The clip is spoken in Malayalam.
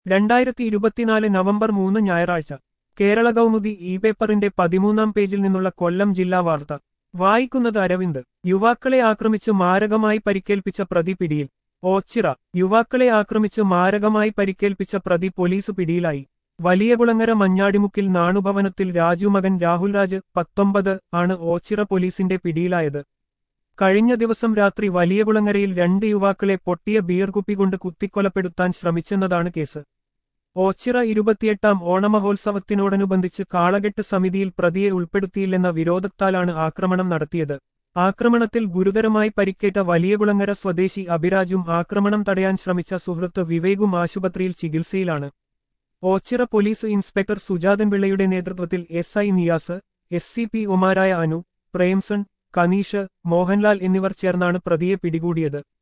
രണ്ടായിരത്തി ഇരുപത്തിനാല് നവംബർ മൂന്ന് ഞായറാഴ്ച കേരള കൗമുദി ഇ പേപ്പറിന്റെ പതിമൂന്നാം പേജിൽ നിന്നുള്ള കൊല്ലം ജില്ലാ വാർത്ത വായിക്കുന്നത് അരവിന്ദ് യുവാക്കളെ ആക്രമിച്ച് മാരകമായി പരിക്കേൽപ്പിച്ച പ്രതി പിടിയിൽ ഓച്ചിറ യുവാക്കളെ ആക്രമിച്ച് മാരകമായി പരിക്കേൽപ്പിച്ച പ്രതി പോലീസ് പിടിയിലായി വലിയകുളങ്ങര മഞ്ഞാടിമുക്കിൽ നാണുഭവനത്തിൽ രാജു മകൻ രാഹുൽ രാജ് പത്തൊമ്പത് ആണ് ഓച്ചിറ പോലീസിന്റെ പിടിയിലായത് കഴിഞ്ഞ ദിവസം രാത്രി വലിയകുളങ്ങരയിൽ രണ്ട് യുവാക്കളെ പൊട്ടിയ ബിയർ കുപ്പി കൊണ്ട് കുത്തിക്കൊലപ്പെടുത്താൻ ശ്രമിച്ചെന്നതാണ് കേസ് ഓച്ചിറ ഇരുപത്തിയെട്ടാം ഓണമഹോത്സവത്തിനോടനുബന്ധിച്ച് കാളകെട്ട് സമിതിയിൽ പ്രതിയെ ഉൾപ്പെടുത്തിയില്ലെന്ന വിരോധത്താലാണ് ആക്രമണം നടത്തിയത് ആക്രമണത്തിൽ ഗുരുതരമായി പരിക്കേറ്റ വലിയകുളങ്ങര സ്വദേശി അഭിരാജും ആക്രമണം തടയാൻ ശ്രമിച്ച സുഹൃത്ത് വിവേകും ആശുപത്രിയിൽ ചികിത്സയിലാണ് ഓച്ചിറ പോലീസ് ഇൻസ്പെക്ടർ സുജാതൻ പിള്ളയുടെ നേതൃത്വത്തിൽ S I Niyas S C P ഒമാരായ അനു പ്രേംസൺ കനീഷ് മോഹൻലാൽ എന്നിവർ ചേർന്നാണ് പ്രതിയെ പിടികൂടിയത്